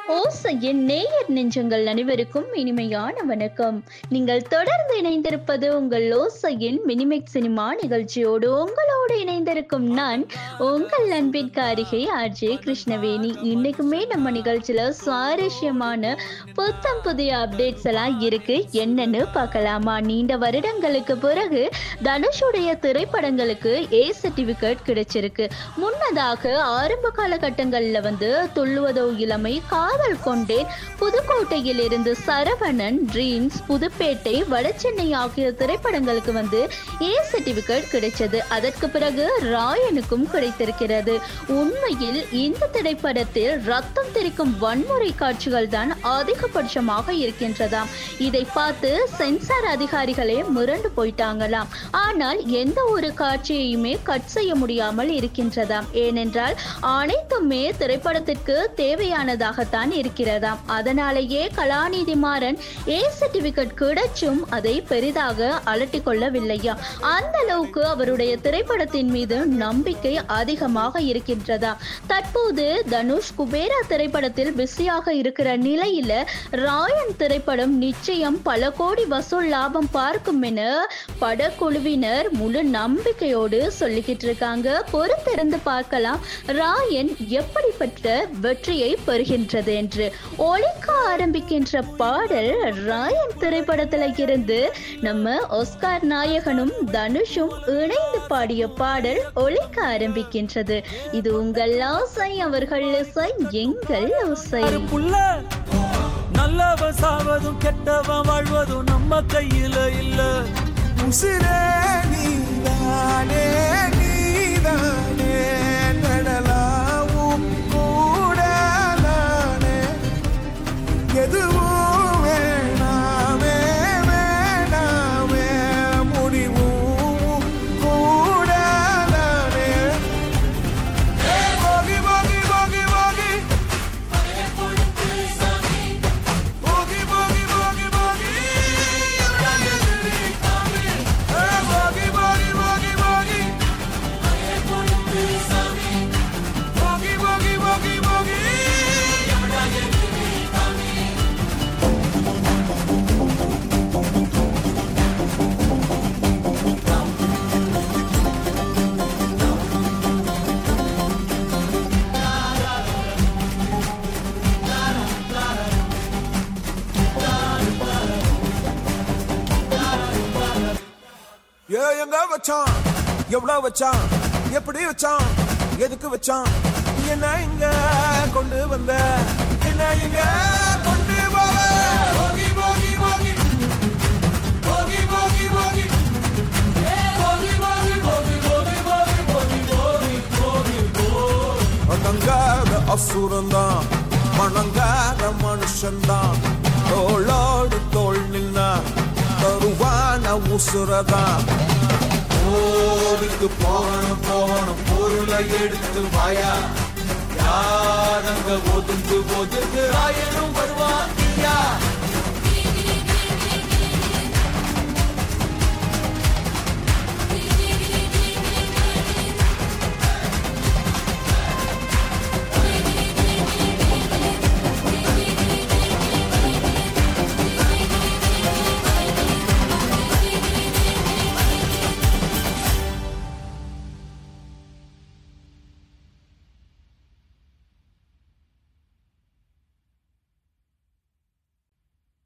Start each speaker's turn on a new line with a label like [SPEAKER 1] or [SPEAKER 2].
[SPEAKER 1] ஓசையின் நேயர் நெஞ்சங்கள் அனைவருக்கும் இனிமையான வணக்கம் நீங்கள் தொடர்ந்து இணைந்திருப்பது உங்கள் ஓசையின் மினிமிக் சினிமா நிகழ்ச்சியோடு உங்களோடு இணைந்திருக்கும் நான் உங்கள் அன்பின் காரிகை ஆர்ஜே கிருஷ்ணவேணி இன்னைக்குமே நம்ம நிகழ்ச்சியில சுவாரஸ்யமான புத்தம் புதிய அப்டேட்ஸ் எல்லாம் இருக்கு என்னன்னு பார்க்கலாமா நீண்ட வருடங்களுக்கு பிறகு தனுஷுடைய திரைப்படங்களுக்கு ஏ சர்டிபிகேட் கிடைச்சிருக்கு முன்னதாக ஆரம்ப காலகட்டங்கள்ல வந்து துள்ளுவதோ இளமை காதல் கொண்டேன் புதுக்கோட்டையில் இருந்து சரவணன் ட்ரீம்ஸ் புதுப்பேட்டை வடசென்னை ஆகிய திரைப்படங்களுக்கு வந்து ஏ சர்டிபிகேட் கிடைச்சது அதற்கு பிறகு ராயனுக்கும் கிடைத்திருக்கிறது உண்மையில் இந்த திரைப்படத்தில் ரத்தம் தெரிக்கும் வன்முறை காட்சிகள் தான் அதிகபட்சமாக இருக்கின்றதாம் இதை பார்த்து சென்சார் அதிகாரிகளே முரண்டு போயிட்டாங்களாம் ஆனால் எந்த ஒரு காட்சியையுமே கட் செய்ய முடியாமல் இருக்கின்றதாம் ஏனென்றால் அனைத்துமே திரைப்படத்திற்கு தேவையானதாகத்தான் இருக்கிறதாம் அதனாலேயே கலாநிதி மாறன் ஏ சர்டிபிகேட் கிடைச்சும் அதை பெரிதாக அலட்டிக் கொள்ளவில்லையா அந்த அளவுக்கு அவருடைய திரைப்படத்தின் மீது நம்பிக்கை அதிகமாக இருக்கின்றதா தற்போது தனுஷ் குபேரா திரைப்படத்தில் பிஸியாக இருக்கிற நிலையில ராயன் திரைப்படம் நிச்சயம் பல கோடி வசூல் லாபம் பார்க்கும் என படக்குழுவினர் முழு நம்பிக்கையோடு சொல்லிக்கிட்டு இருக்காங்க பொறுத்திருந்து பார்க்கலாம் ராயன் எப்படிப்பட்ட வெற்றியை பெறுகின்றது என்று ஒழிக்க ஆரம்பிக்கின்ற பாடல் ராயன் திரைப்படத்துல இருந்து நம்ம ஒஸ்கார் நாயகனும் தனுஷும் இணைந்து பாடிய பாடல் ஒழிக்க ஆரம்பிக்கின்றது இது உங்கள் ஆசை அவர்கள் இசை எங்கள் ஓசை
[SPEAKER 2] புள்ள நல்லவன் சாவதும் கெட்டவன் வாழ்வதும் நம்ம கையில இல்ல
[SPEAKER 3] உசிரே நீதானே நீதானே நடலாவும் கூட நானே எதுவும் வேணாமே வேணாமே முடிவும் கூட நானே போகி போகி போகி போகி போகி போகி போகி போகி போகி போகி போகி போகி போகி போகி போகி போகி ஏ எங்க வச்சான் எவ்வளவு வச்சான் எப்படி வச்சான் எதுக்கு வச்சான் என்ன இங்க கொண்டு வந்த என்ன இங்க கொண்டு போவ போகி போகி போகி போகி போகி போகி போகி போகி போகி போகி போகி போகி போகி போகி அடங்காத அசுரந்தான் மணங்காத மனுஷன்தான் தோளோடு தோள் நின்னா தருவான உசுரதான் போருக்கு போகணும் போகணும் பொருளை எடுத்து வாயா யாரங்க ஒதுங்கு ஒதுங்கு ராயனும் வருவான் ஐயா